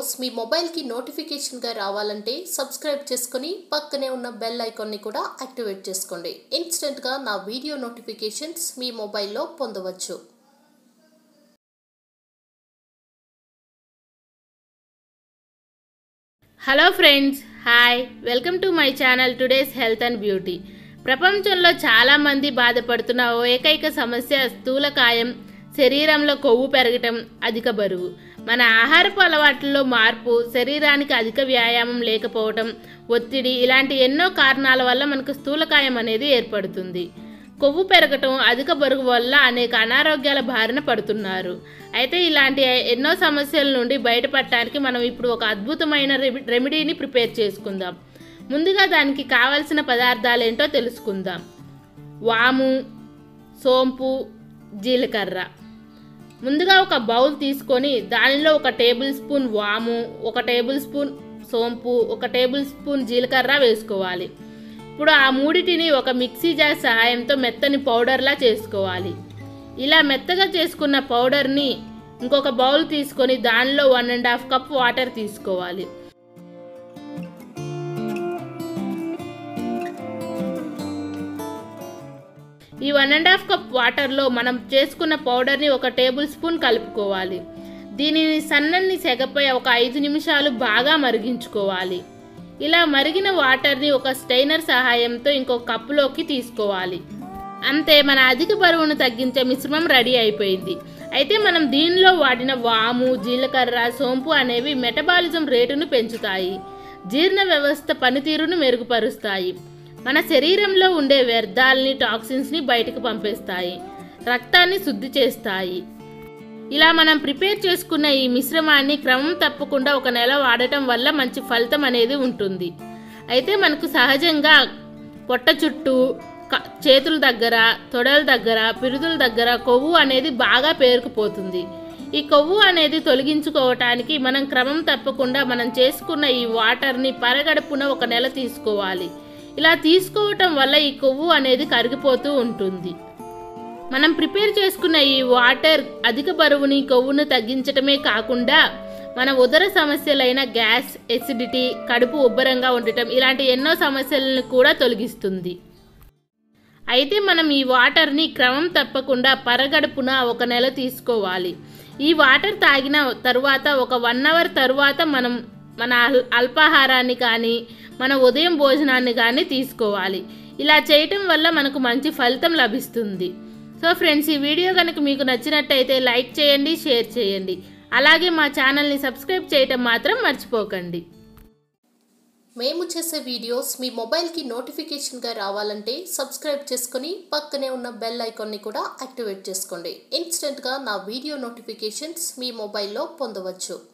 videos మీ మొబైల్కి నోటిఫికేషన్గా రావాలంటే సబ్స్క్రైబ్ చేసుకొని పక్కనే ఉన్న బెల్ ఐకాన్ని కూడా యాక్టివేట్ చేసుకోండి ఇన్స్టెంట్గా నా వీడియో నోటిఫికేషన్స్ మీ మొబైల్లో పొందవచ్చు hello friends hi welcome to my channel today's health and beauty ప్రపంచంలో చాలామంది బాధపడుతున్న ఓ ఏకైక సమస్య స్థూలకాయం శరీరంలో కొవ్వు పెరగటం అధిక బరువు మన ఆహారపు అలవాట్లలో మార్పు శరీరానికి అధిక వ్యాయామం లేకపోవటం ఒత్తిడి ఇలాంటి ఎన్నో కారణాల వల్ల మనకు స్థూలకాయం అనేది ఏర్పడుతుంది కొవ్వు పెరగటం అధిక బరువు వల్ల అనేక అనారోగ్యాల బారిన పడుతున్నారు అయితే ఇలాంటి ఎన్నో సమస్యల నుండి బయటపడటానికి మనం ఇప్పుడు ఒక అద్భుతమైన రెమి- రెమెడీని ప్రిపేర్ చేసుకుందాం ముందుగా దానికి కావలసిన పదార్థాలు ఏంటో తెలుసుకుందాం వాము సోంపు జీలకర్ర ముందుగా ఒక బౌల్ తీసుకొని దానిలో ఒక టేబుల్ స్పూన్ వాము ఒక టేబుల్ స్పూన్ సోంపు ఒక టేబుల్ స్పూన్ జీలకర్ర వేసుకోవాలి ఇప్పుడు ఆ మూడిటిని ఒక మిక్సీ జార్ సహాయంతో మెత్తని పౌడర్లా చేసుకోవాలి ఇలా మెత్తగా చేసుకున్న పౌడర్ని ఇంకొక బౌల్ తీసుకొని దానిలో one and half cup water తీసుకోవాలి ఈ వన్ అండ్ హాఫ్ కప్ వాటర్లో మనం చేసుకున్న పౌడర్ని ఒక టేబుల్ స్పూన్ కలుపుకోవాలి దీనిని సన్నని సెగపై ఒక ఐదు నిమిషాలు బాగా మరిగించుకోవాలి ఇలా మరిగిన వాటర్ని ఒక స్టైనర్ సహాయంతో ఇంకొక కప్పులోకి తీసుకోవాలి అంతే మన అధిక బరువును తగ్గించే మిశ్రమం రెడీ అయిపోయింది అయితే మనం దీనిలో వాడిన వాము జీలకర్ర సోంపు అనేవి మెటబాలిజం రేటును పెంచుతాయి జీర్ణ వ్యవస్థ పనితీరును మెరుగుపరుస్తాయి మన శరీరంలో ఉండే వ్యర్థాలని టాక్సిన్స్ని బయటకు పంపేస్తాయి రక్తాన్ని శుద్ధి చేస్తాయి ఇలా మనం ప్రిపేర్ చేసుకున్న ఈ మిశ్రమాన్ని క్రమం తప్పకుండా ఒక నెల వాడటం వల్ల మంచి ఫలితం అనేది ఉంటుంది అయితే మనకు సహజంగా పొట్ట చుట్టూ క- చేతుల దగ్గర తొడల దగ్గర పిరుదుల దగ్గర కొవ్వు అనేది బాగా పేరుకుపోతుంది ఈ కొవ్వు అనేది తొలగించుకోవటానికి మనం క్రమం తప్పకుండా మనం చేసుకున్న ఈ వాటర్ని పరగడుపున ఒక నెల తీసుకోవాలి ఇలా తీసుకోవటం వల్ల ఈ కొవ్వు అనేది కరిగిపోతూ ఉంటుంది మనం ప్రిపేర్ చేసుకున్న ఈ వాటర్ అధిక బరువుని కొవ్వును తగ్గించటమే కాకుండా మన ఉదర సమస్యలైన గ్యాస్ ఎసిడిటీ కడుపు ఉబ్బరంగా ఉండటం ఇలాంటి ఎన్నో సమస్యలను కూడా తొలగిస్తుంది అయితే మనం ఈ వాటర్ని క్రమం తప్పకుండా పరగడుపున ఒక నెల తీసుకోవాలి ఈ వాటర్ తాగిన తరువాత ఒక వన్ అవర్ తరువాత మనం మన అల్- అల్పాహారాన్ని కానీ మన ఉదయం భోజనాన్ని కానీ తీసుకోవాలి ఇలా చేయటం వల్ల మనకు మంచి ఫలితం లభిస్తుంది సో ఫ్రెండ్స్ ఈ వీడియో కనుక మీకు నచ్చినట్టయితే లైక్ చేయండి షేర్ చేయండి అలాగే మా ఛానల్ని సబ్స్క్రైబ్ చేయటం మాత్రం మర్చిపోకండి మేము చేసే వీడియోస్ మీ మొబైల్కి నోటిఫికేషన్గా రావాలంటే సబ్స్క్రైబ్ చేసుకొని పక్కనే ఉన్న బెల్ ఐకాన్ని కూడా యాక్టివేట్ చేసుకోండి ఇన్స్టెంట్గా నా వీడియో నోటిఫికేషన్స్ మీ మొబైల్లో పొందవచ్చు